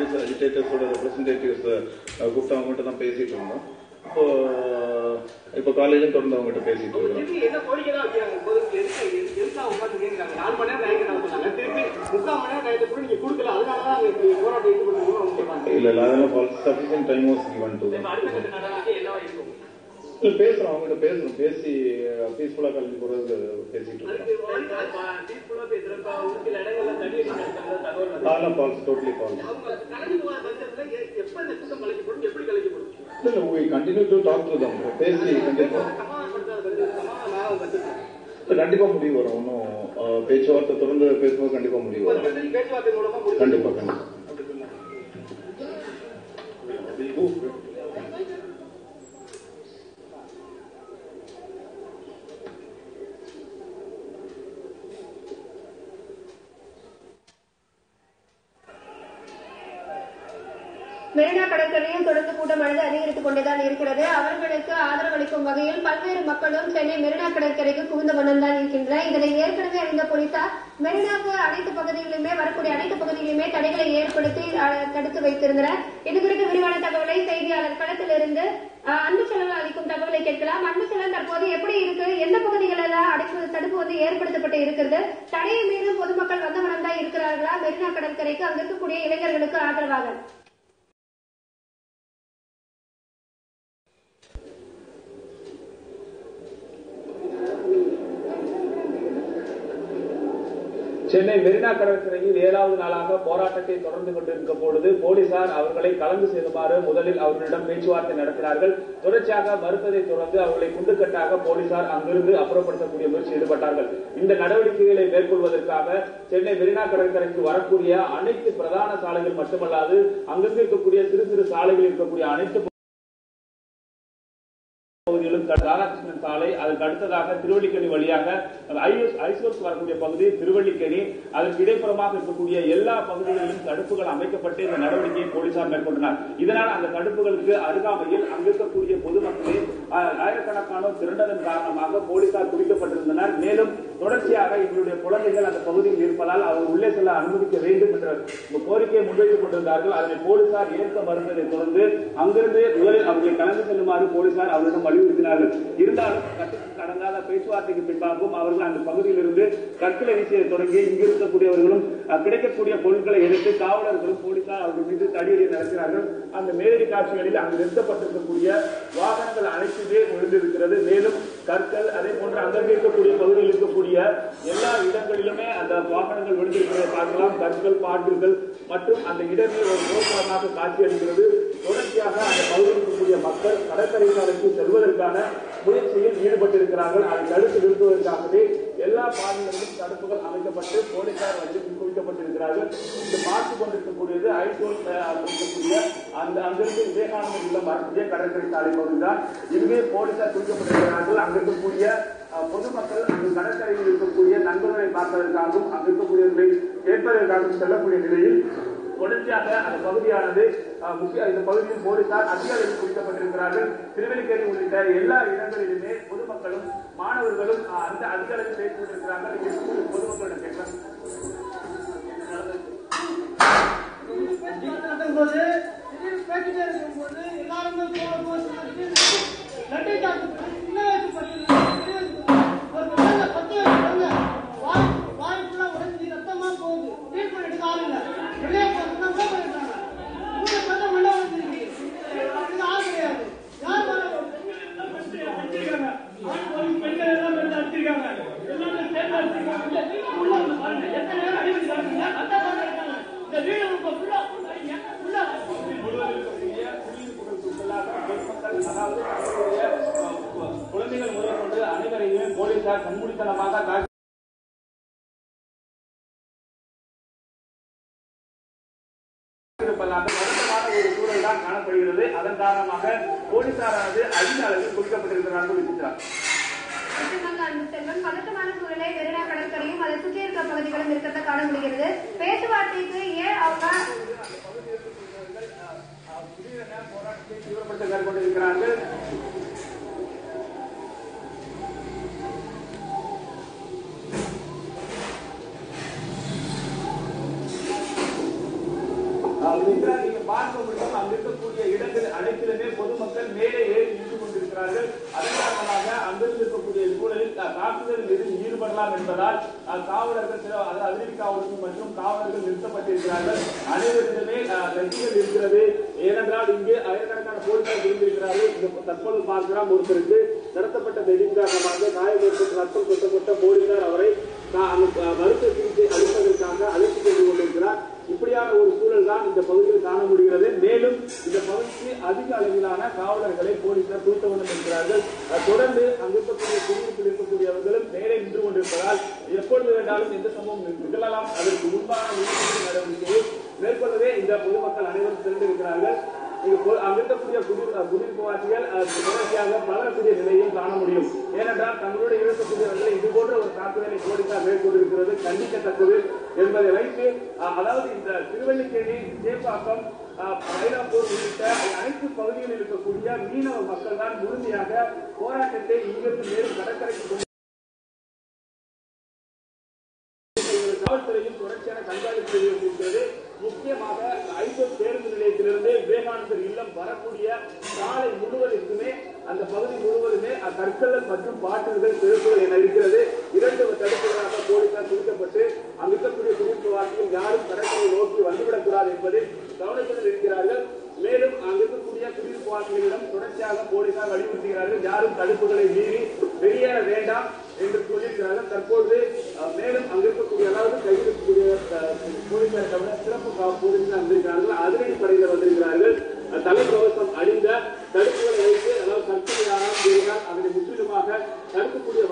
அஜிடேட்டர்ஸ் அஜிடேட்டர்ஸோட representatives கூப்பிட்டு அவங்ககிட்ட தான் பேசிட்டு இருந்தோம் இப்போ இப்போ காலையிலும் தொடர்ந்து அவங்ககிட்ட பேசிட்டு இருக்கோம் திருப்பி என்ன கோரிக்கை தான் வைக்கிறாங்க பொதுவுக்கு எதுக்கு எது- எதுக்காக உட்காந்து கேட்கறாங்க நாலு மணி நேரம் டைம் கேட்க சொன்னாங்க திருப்பி முக்கால் மணி நேரம் டைத்தை கூட நீங்க கொடுக்கல அதனால தான் அவங்க இப்ப போராட்டம் இது பண்ணுறோம்னு அவங்க சொல்றாங்க இல்ல இல்ல அதெல்லாம் sufficient time was given to them அடுத்த கட்ட நடவடிக்கை என்னவா இருக்கும் இல்ல பேசுறோம் அவங்ககிட்ட பேசுறோம் பேசி பீஸ்ஃபுல்லா கிளம்பி போறது பேசிட்டு இருக்கோம் அதுக்கு பீஸ்ஃபுல்லா பேசுறப்ப ஒரு சில இடங்கள்ல தடி அடி நடக்கிறதா தகவல் வருது. அதெல்லாம் ஃபால்ஸ் டோட்டலி ஃபால்ஸ் அவங்க கலந்து போகிற பட்சத்துல எ- எப்ப இந்த கூட்டம் கலைக்கப்படும் எப்படி கலைக்கப்படும் இல்ல we continue to talk to them பேசி கண்டிப்பா சமாதானப்படுத்தாத பட்சத்தில் சமாதானம் பட்சத்தில் கண்டிப்பா முடிவு வரும் ஒன்றும் பேச்சுவார்த்தை தொடர்ந்து பேசும்போது கண்டிப்பா முடிவு ஒரு வரும் பட்சத்தில் பேச்சுவார்த்தை மூலமா முடிவு கண்டிப்பா கண்டிப்பா மெரினா கடற்கரையில் தொடர்ந்து கூட்டமானது அதிகரித்துக் கொண்டேதான் இருக்கிறது அவர்களுக்கு ஆதரவளிக்கும் வகையில் பல்வேறு மக்களும் சென்னை மெரினா கடற்கரைக்கு குவிந்த வண்ணம் தான் இருக்கின்றனர் இதனை ஏற்கனவே அறிந்த போலீசார் மெரினாக்கு அனைத்து பகுதிகளிலுமே வரக்கூடிய அனைத்து பகுதிகளிலுமே தடைகளை ஏற்படுத்தி அஹ், தடுத்து வைத்திருந்தனர் இது குறித்து விரிவான தகவலை செய்தியாளர் களத்திலிருந்து அஹ், அன்பு செலவு அளிக்கும் தகவலை கேட்கலாம் அன்பு செலவு தற்போது எப்படி இருக்கு எந்த பகுதிகளில் அடைப்பு தடுப்பு வந்து ஏற்படுத்தப்பட்டு இருக்கிறது தடையை மீறும் பொதுமக்கள் வந்த வண்ணம் தான் இருக்கிறார்களா மெரினா கடற்கரைக்கு அங்க இருக்கக்கூடிய இளைஞர்களுக்கு ஆதரவாக சென்னை மெரினா கடற்கரையில் ஏழாவது நாளாக போராட்டத்தை தொடர்ந்து கொண்டிருக்கும் பொழுது போலீசார் அவர்களை கலந்து செல்லுமாறு முதலில் அவர்களிடம் பேச்சுவார்த்தை நடத்தினார்கள் தொடர்ச்சியாக மறுத்ததை தொடர்ந்து அவர்களை குண்டுக்கட்டாக போலீசார் அங்கிருந்து அப்புறப்படுத்தக்கூடிய முயற்சி ஈடுபட்டார்கள் இந்த நடவடிக்கைகளை மேற்கொள்வதற்காக சென்னை மெரினா கடற்கரைக்கு வரக்கூடிய அனைத்து பிரதான சாலைகள் மட்டுமல்லாது அங்கிருந்து இருக்கக்கூடிய சிறு சிறு சாலைகளில் இருக்கக்கூடிய அனைத்து பகுதிகளும் ராதாகிருஷ்ணன் சாலை அதற்கு அடுத்ததாக திருவள்ளிக்கணி வழியாக ஐஎஸ் ஐசோர்ஸ் வரக்கூடிய பகுதி திருவள்ளிக்கணி அதற்கு இடைப்புறமாக இருக்கக்கூடிய எல்லா பகுதிகளிலும் தடுப்புகள் அமைக்கப்பட்டு இந்த நடவடிக்கையை போலீசார் மேற்கொண்டனர் இதனால் அந்த தடுப்புகளுக்கு அருகாமையில் அங்கிருக்கக்கூடிய பொதுமக்களே அஹ், ஆயிரக்கணக்கானோர் திரண்டதன் காரணமாக போலீசார் குவிக்கப்பட்டிருந்தனர் மேலும் தொடர்ச்சியாக எங்களுடைய குழந்தைகள் அந்த பகுதியில் இருப்பதால் அவர் உள்ளே செல்ல அனுமதிக்க வேண்டும் என்ற கோரிக்கையை முன்வைத்துக் கொண்டிருந்தார்கள் அதனை போலீசார் ஏற்க மறுத்ததை தொடர்ந்து அங்கிருந்து முதலில் அவர்களை கலந்து செல்லுமாறு போலீசார் அவரிடம் வலியுறுத்தினார்கள் இருந்தாலும் கட்டுக்கு அடங்காத பேச்சுவார்த்தைக்கு பின்பாகவும் அவர்கள் அந்த பகுதியிலிருந்து கற்களை வீசியதை தொடங்கி இங்கு இருக்கக்கூடியவர்களும் அஹ், கிடைக்கக்கூடிய பொருட்களை எடுத்து காவலர்களும் போலீசார் அவர்கள் மீது தடியடி நடத்தினார்கள் அந்த மேலடி காட்சிகளில் அங்கு நிறுத்தப்பட்டிருக்கக்கூடிய வாகனங்கள் அனைத்துமே விழுந்திருக்கிறது மேலும் கற்கள் அதே போன்று அங்கே இருக்கக்கூடிய பகுதியில் இருக்கக்கூடிய எல்லா இடங்களிலுமே அந்த வாகனங்கள் விழுந்திருக்கிறதை பார்க்கலாம் கற்கள் பாட்டில்கள் மற்றும் அந்த இடமே ஒரு போக்குவரமாக காட்சியளிக்கிறது தொடர்ச்சியாக அந்த பகுதியில் இருக்கக்கூடிய மக்கள் கடற்கரை சாலைக்கு செல்வதற்கான முயற்சியில் ஈடுபட்டிருக்கிறார்கள் அதை தடுத்து நிறுத்துவதற்காகவே எல்லா பாதைகளிலும் தடுப்புகள் அமைக்கப்பட்டு போலீசார் வந்து குவிக்கப்பட்டிருக்கிறார்கள் இது பார்த்துக் கொண்டிருக்கக்கூடியது ஐசோல் இருக்கக்கூடிய அந்த அங்கிருந்து விவேகானந்தர் இல்லம் வரக்கூடிய கடற்கரை சாலை பகுதிதான் இதுவே போலீசார் குவிக்கப்பட்டிருக்கிறார்கள் அங்கு இருக்கக்கூடிய அஹ், பொதுமக்கள் அங்கு கடற்கரையில் இருக்கக்கூடிய நண்பர்களை பார்ப்பதற்காகவும் அங்கு இருக்கக்கூடியவர்களை கேட்பதற்காகவும் செல்லக்கூடிய நிலையில் தொடர்ச்சியாக அந்த பகுதியானது அஹ், முக்கிய இந்த பகுதியில் போலீசார் அதிகாரிகள் குறிக்கப்பட்டிருக்கிறார்கள் திருவல்லிக்கேணி உள்ளிட்ட எல்லா இடங்களிலுமே பொதுமக்களும் மாணவர்களும் அஹ், அந்த அதிகாரிகள் பேசிக் கொண்டிருக்கிறார்கள் இங்கே இருக்கக்கூடிய பொதுமக்களிடம் கேட்கலாம் நடக்கும்போது திடீர்னு பேசிட்டே இருக்கும்போது எல்லாருமே போக போக சொல்லிட்டு லட்டை சாப்பிட்டு சின்ன வயசு பசங்க பெரிய வயசு பசங்க, ஒரு பசங்க பத்து வயசு பசங்க வாய் வாய் ஃபுல்லா உடைஞ்சு ரத்தமா போகுது ட்ரீட் பண்ணிட்டு ஆள் இல்ல வெளியே போறதுன்னா உள்ள போயிட்டாங்க உள்ள பார்த்தா மண்டை உடைஞ்சிருக்கு இது ஆள் கிடையாது யார் மேல அடிச்சிருக்காங்க ஆண் பொண்ணு பெண்கள் எல்லாம் வந்து அடிச்சிருக்காங்க எல்லாமே சேர்ந்து அடிச்சிருக்காங்க உள்ள வந்து பாருங்க எத்தனை நேரம் அடிபட்டு அந்த பாருங்க இருக்காங்க இந்த வீடு உங்க ஃபுல்லா ஃபுல்லா முழுவதும் இருக்கக்கூடிய குடியிருப்புகளுக்குள்ளாக பொதுமக்கள் அதாவது தங்களுடைய அஹ், குழந்தைகள் முதற்கொண்டு அனைவரையுமே போலீசார் கண்மூடித்தனமாக தாக்கி இருப்பதாக வருத்தமான ஒரு சூழல் தான் காணப்படுகிறது அதன் காரணமாக போலீசாரானது அதிக அளவில் குவிக்கப்பட்டிருக்கிறார்கள் விசித்திரா நிச்சயமாக அன்பு செல்வன் பதட்டமான சூழலை மெரினா கடற்கரையும் அதை சுற்றி இருக்க பகுதிகளும் இருக்கிறத காண முடிகிறது பேச்சுவார்த்தைக்கு ஏன் அவங்க திடீரென போராட்டத்தை தீவிரப்படுத்த மேற்கொண்டிருக்கிறார்கள் அப்படின்னா நீங்க பார்க்க முடியும் அங்க இருக்கக்கூடிய இடங்கள் அனைத்திலுமே பொதுமக்கள் மேலே ஏறி நின்று கொண்டிருக்கிறார்கள் அதன் காரணமாக அங்கிருந்து இருக்கக்கூடிய சூழலில் அஹ், தாக்குதலில் எதில் ஈடுபடலாம் என்பதால் அஹ், காவலர்கள் சில அதாவது அதிரடி காவலர்கள் மற்றும் காவலர்கள் நிறுத்தப்பட்டிருக்கிறார்கள் அனைவரிடமே அஹ், கட்சிகள் இருக்கிறது ஏனென்றால் இங்கே ஆயிரக்கணக்கான போலீசார் இருந்திருக்கிறார்கள் இந்த தற்போது பார்க்கலாம் ஒருத்தருக்கு நடத்தப்பட்ட வெடின் காரணமாக காயம் ஏற்பட்டு ரத்தம் கொட்டப்பட்ட போலீசார் அவரை கா- அங்கு, அஹ், மருத்துவ சிகிச்சை அளிப்பதற்காக அழைத்து சென்று கொண்டிருக்கிறார் இப்படியான ஒரு சூழல் தான் இந்த பகுதியில் காண முடிகிறது மேலும் இந்த பகுதிக்கு அதிக அளவிலான காவலர்களை போலீசார் குவித்த கொண்டு இருக்கிறார்கள் அஹ், தொடர்ந்து அங்கு இருக்கக்கூடிய குடியிருப்பில் இருக்கக்கூடியவர்களும் மேலே நின்று கொண்டிருப்பதால் எப்பொழுது வேண்டாலும் எந்த சம்பவம் நிகழலாம் அதற்கு முன்பான முன்னெச்சரிக்கை நடவடிக்கையை மேற்கொள்ளவே இந்த பொதுமக்கள் அனைவரும் திரண்டிருக்கிறார்கள் இங்கு பொ- அங்கு இருக்கக்கூடிய குடிர் அஹ், குடியிருப்பு வாசிகள் அஹ், தொடர்ச்சியாக பலரக்கூடிய நிலையும் காண முடியும் ஏனென்றால் தங்களுடைய இருக்கக்கூடியவர்களை இது போன்ற ஒரு தாக்குதலை போலீசார் மேற்கொண்டிருக்கிறது கண்டிக்கத்தக்கது என்பதை வைத்து அஹ், அதாவது இந்த திருவல்லிக்கேணி சேப்பாக்கம் அஹ், மயிலாப்பூர் உள்ளிட்ட அனைத்து பகுதிகளில் இருக்கக்கூடிய மீனவ மக்கள் தான் முழுமையாக போராட்டத்தை இங்கிருந்து மேலும் கடற்கரைக்கு கொண்டு காவல்துறையும் தொடர்ச்சியான கண்காணிப்பு இருக்கிறது முக்கியமாக ஐசோப் பேருந்து நிலையத்திலிருந்து விவேகானந்தர் இல்லம் வரக்கூடிய சாலை முழுவதற்குமே அந்த பகுதி முழுவதுமே அஹ், கற்கள் மற்றும் பாட்டில்கள் செருப்புகள் என இருக்கிறது இரண்டு தடுப்புகளாக போலீசார் பிடிக்கப்பட்டு அங்கு இருக்கக்கூடிய குடியிருப்பு வாசிகள் யாரும் கடற்கரை நோக்கி வந்துவிடக்கூடாது என்பதில் கவனத்தில் இருக்கிறார்கள் மேலும் அங்கு இருக்கக்கூடிய குடியிருப்பு வாசிகளிடம் தொடர்ச்சியாக போலீசார் வலியுறுத்துகிறார்கள் யாரும் தடுப்புகளை மீறி வெளியேற வேண்டாம் என்று சொல்லியிருக்கிறார்கள் தற்போது அஹ், மேலும் அங்கு இருக்கக்கூடிய அதாவது கையில் இருக்கக்கூடிய அஹ், போலீசாரை தவிர சிறப்பு கா- போலீசார் வந்திருக்கிறார்கள் அதிரடி படை